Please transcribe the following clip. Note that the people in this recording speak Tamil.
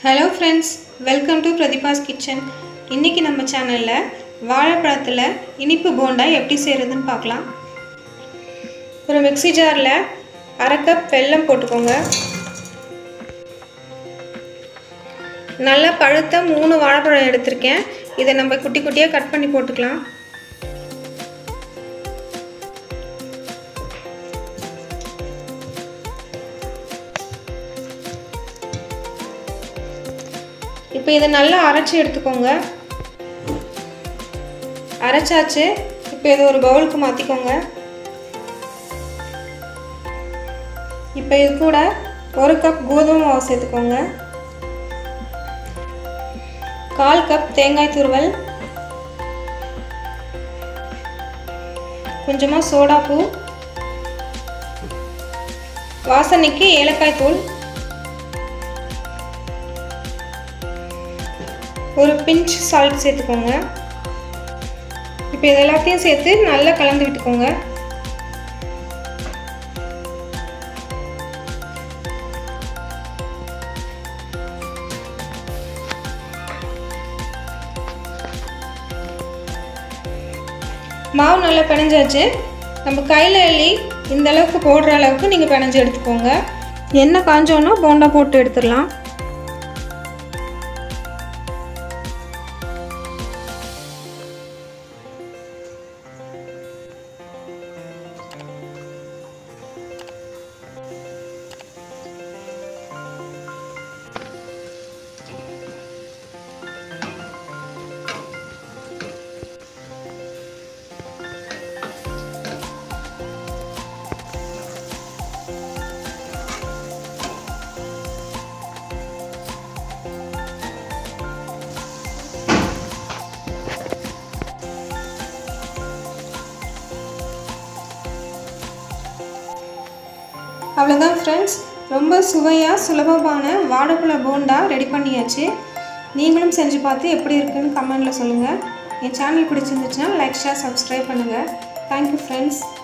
hello friends welcome to Pratheepa's kitchen இன்றைக்கி நம்ம சேனலில் வாழைப்பழத்தில் இனிப்பு போண்டா எப்படி செய்கிறதுன்னு பார்க்கலாம் ஒரு மிக்ஸி ஜாரில் அரை கப் வெல்லம் போட்டுக்கோங்க நல்லா பழுத்த மூணு வாழைப்பழம் எடுத்திருக்கேன் இதை நம்ம குட்டி குட்டியாக கட் பண்ணி போட்டுக்கலாம் இப்போ இதை நல்லா அரைச்சி எடுத்துக்கோங்க அரைச்சாச்சு இப்போ இதை ஒரு பவுலுக்கு மாற்றிக்கோங்க இப்போ இது கூட ஒரு கப் கோதுமை மாவு சேர்த்துக்கோங்க கால் கப் தேங்காய் துருவல் கொஞ்சமாக சோடாப்பூ வாசனைக்கு ஏலக்காய் தூள் ஒரு பிஞ்ச் சால்ட் சேர்த்துக்கோங்க இப்போ இது எல்லாத்தையும் சேர்த்து நல்லா கலந்து விட்டுக்கோங்க மாவு நல்லா பிணைஞ்சாச்சு நம்ம கையில் அள்ளி இந்த அளவுக்கு போடுற அளவுக்கு நீங்கள் பிணைஞ்சு எடுத்துக்கோங்க எண்ணெய் காஞ்சோன்னா போண்டா போட்டு எடுத்துடலாம் அவ்வளோதான் ஃப்ரெண்ட்ஸ் ரொம்ப சுவையாக சுலபமான வாழைப்பழ போண்டா ரெடி பண்ணியாச்சு நீங்களும் செஞ்சு பார்த்து எப்படி இருக்குன்னு கமெண்டில் சொல்லுங்கள் என் சேனல் பிடிச்சிருந்துச்சுன்னா லைக் ஷேர் சப்ஸ்கிரைப் பண்ணுங்கள் தேங்க்யூ ஃப்ரெண்ட்ஸ்